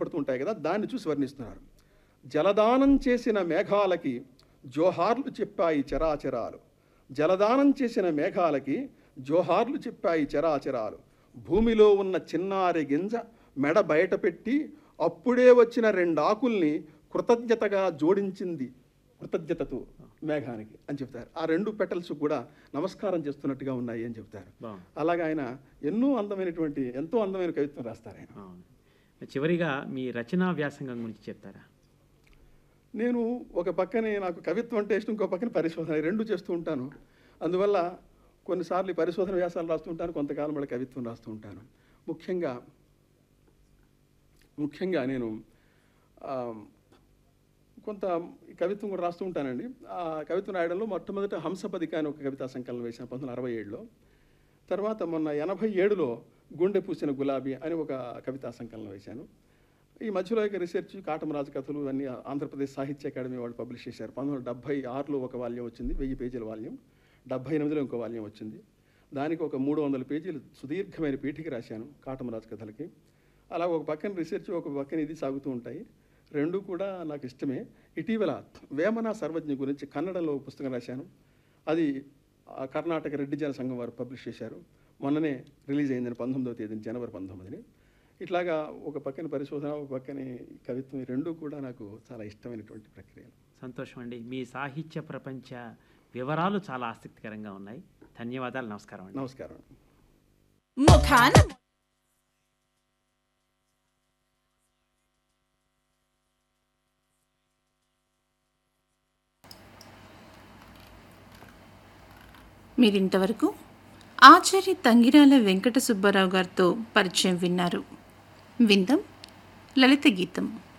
కనపడుతూ ఉంటాయి కదా దాన్ని చూసి వర్ణిస్తున్నారు జలదానం చేసిన మేఘాలకి జోహార్లు చెప్పాయి చరాచరాలు జలదానం చేసిన మేఘాలకి జోహార్లు చెప్పాయి చరాచరాలు భూమిలో ఉన్న చిన్నారి గింజ మెడ బయట పెట్టి అప్పుడే వచ్చిన రెండాకుల్ని కృతజ్ఞతగా జోడించింది కృతజ్ఞతతో మేఘానికి అని చెప్తారు ఆ రెండు పెటల్స్ కూడా నమస్కారం చేస్తున్నట్టుగా ఉన్నాయి అని చెప్తారు బాగుంది అలాగా ఆయన ఎన్నో అందమైనటువంటి ఎంతో అందమైన కవిత్వం రాస్తారు ఆయన అవును చివరిగా మీ రచనా వ్యాసంగం గురించి చెప్తారా నేను ఒక పక్కనే నాకు కవిత్వం అంటే ఇష్టం ఇంకో పక్కన పరిశోధన ఈ రెండు చేస్తూ ఉంటాను అందువల్ల కొన్నిసార్లు ఈ పరిశోధన వ్యాసాలు రాస్తూ ఉంటాను కొంతకాలం మళ్ళీ కవిత్వం రాస్తూ ఉంటాను ముఖ్యంగా ముఖ్యంగా నేను ఆ, కొంత ఈ కవిత్వం కూడా రాస్తూ ఉంటానండి ఆ కవిత్వం రాయడంలో మొట్టమొదట హంసపదిక అని ఒక కవితా సంకలనం వేశాను పంతొమ్మిది వందల అరవై ఏడులో తర్వాత మొన్న ఎనభై ఏడులో గుండె పూసిన గులాబీ అని ఒక కవితా సంకలనం వేశాను ఈ మధ్యలో ఇక రీసెర్చ్ కాటమరాజు కథలు అన్ని ఆంధ్రప్రదేశ్ సాహిత్య అకాడమీ వాళ్ళు పబ్లిష్ చేశారు పంతొమ్మిది వందల డెబ్బై ఆరులో ఒక వాల్యం వచ్చింది వెయ్యి పేజీల వాల్యం డెబ్బై ఎనిమిదిలో ఇంకో వాల్యం వచ్చింది దానికి ఒక మూడు వందల పేజీలు సుదీర్ఘమైన పీఠిక రాశాను కాటమరాజు కథలకి అలా ఒక పక్కన రీసెర్చ్ ఒక పక్కన ఇది సాగుతూ ఉంటాయి రెండు కూడా నాకు ఇష్టమే ఇటీవల వేమన సర్వజ్ఞ గురించి కన్నడలో ఒక పుస్తకం రాశాను అది ఆ కర్ణాటక రెడ్డి జన సంఘం వారు పబ్లిష్ చేశారు మొన్ననే రిలీజ్ అయిందని పంతొమ్మిదవ తేదీని జనవరి పంతొమ్మిదిని ఇట్లాగా ఒక పక్కన పరిశోధన ఒక పక్కన ఈ కవిత్వం ఈ రెండు కూడా నాకు చాలా ఇష్టమైనటువంటి ప్రక్రియలు సంతోషం అండి మీ సాహిత్య ప్రపంచ వివరాలు చాలా ఆసక్తికరంగా ఉన్నాయి ధన్యవాదాలు నమస్కారం అండి నమస్కారం ముఖాన మీరింతవరకు ఆచార్య తంగిరాల వెంకట సుబ్బారావు గారితో పరిచయం విన్నారు విందం లలిత గీతం